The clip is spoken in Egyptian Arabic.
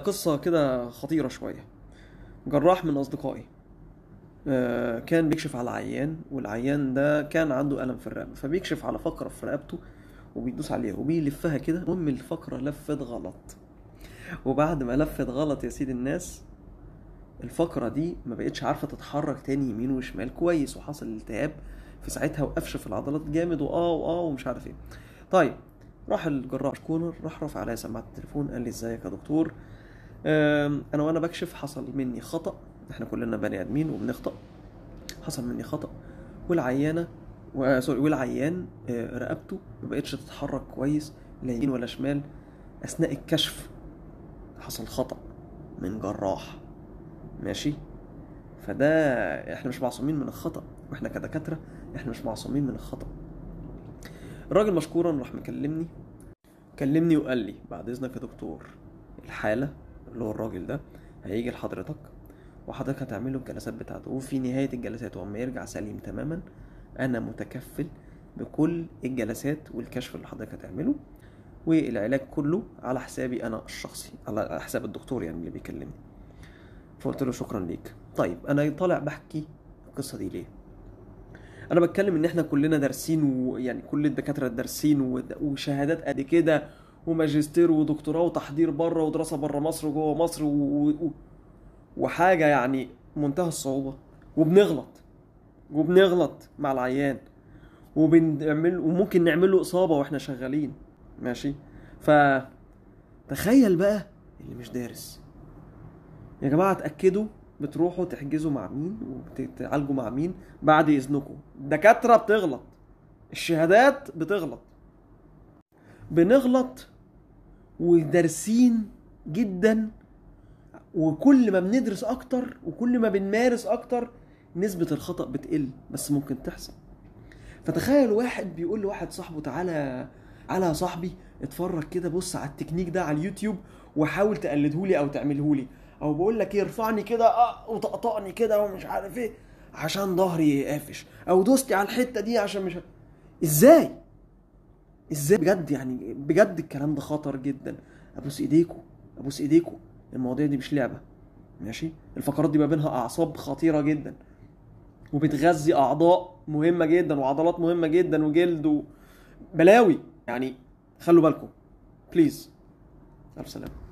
قصة كده خطيرة شوية جراح من أصدقائي آه، كان بيكشف على عيان والعيان ده كان عنده ألم في الرقبة فبيكشف على فقرة في رقبته وبيدوس عليها وبيلفها كده المهم الفقرة لفت غلط وبعد ما لفت غلط يا سيد الناس الفقرة دي ما بقتش عارفة تتحرك تاني يمين وشمال كويس وحصل التهاب في ساعتها وقفش في العضلات جامد واه واه ومش عارف ايه طيب راح الجراح كونر راح رفع عليا سماعة التليفون قال لي ازيك يا دكتور آم، انا وانا بكشف حصل مني خطأ احنا كلنا بني ادمين وبنخطأ حصل مني خطأ والعيانة و- سوري والعيان آه، رقبته ما بقتش تتحرك كويس لا يمين ولا شمال اثناء الكشف حصل خطأ من جراح ماشي فده احنا مش معصومين من الخطأ واحنا كدكاترة احنا مش معصومين من الخطأ الراجل مشكورا راح مكلمني كلمني وقال لي بعد اذنك يا دكتور الحالة اللي هو الراجل ده هيجي لحضرتك وحضرتك هتعمل له الجلسات بتاعته وفي نهاية الجلسات وأما يرجع سليم تماما أنا متكفل بكل الجلسات والكشف اللي حضرتك هتعمله والعلاج كله على حسابي أنا الشخصي على حساب الدكتور يعني اللي بيكلمني فقلت له شكرا ليك طيب أنا طالع بحكي القصة دي ليه انا بتكلم ان احنا كلنا دارسين ويعني كل الدكاتره دارسين ود- وشهادات قد كده وماجستير ودكتوراه وتحضير بره ودراسه بره مصر وجوه مصر و... و... وحاجه يعني منتهى الصعوبه وبنغلط وبنغلط مع العيان وبنعمل وممكن نعمل له اصابه واحنا شغالين ماشي ف تخيل بقى اللي مش دارس يا جماعه اتاكدوا بتروحوا تحجزوا مع مين وبتتعالجوا مع مين بعد اذنكم دكاتره بتغلط الشهادات بتغلط بنغلط ودارسين جدا وكل ما بندرس اكتر وكل ما بنمارس اكتر نسبة الخطأ بتقل بس ممكن تحصل فتخيل واحد بيقول لواحد صاحبه تعالى تعالى يا صاحبي اتفرج كده بص على التكنيك ده على اليوتيوب وحاول تقلده لي او تعمله لي او بقول لك ايه ارفعني كده اه وطقطقني كده ومش عارف ايه عشان ظهري قافش او دوستي على الحته دي عشان مش ازاي ازاي بجد يعني بجد الكلام ده خطر جدا ابوس ايديكوا ابوس ايديكوا المواضيع دي مش لعبه ماشي الفقرات دي ما بينها اعصاب خطيره جدا وبتغذي اعضاء مهمه جدا وعضلات مهمه جدا وجلد و... بلاوي يعني خلوا بالكم بليز الف سلامه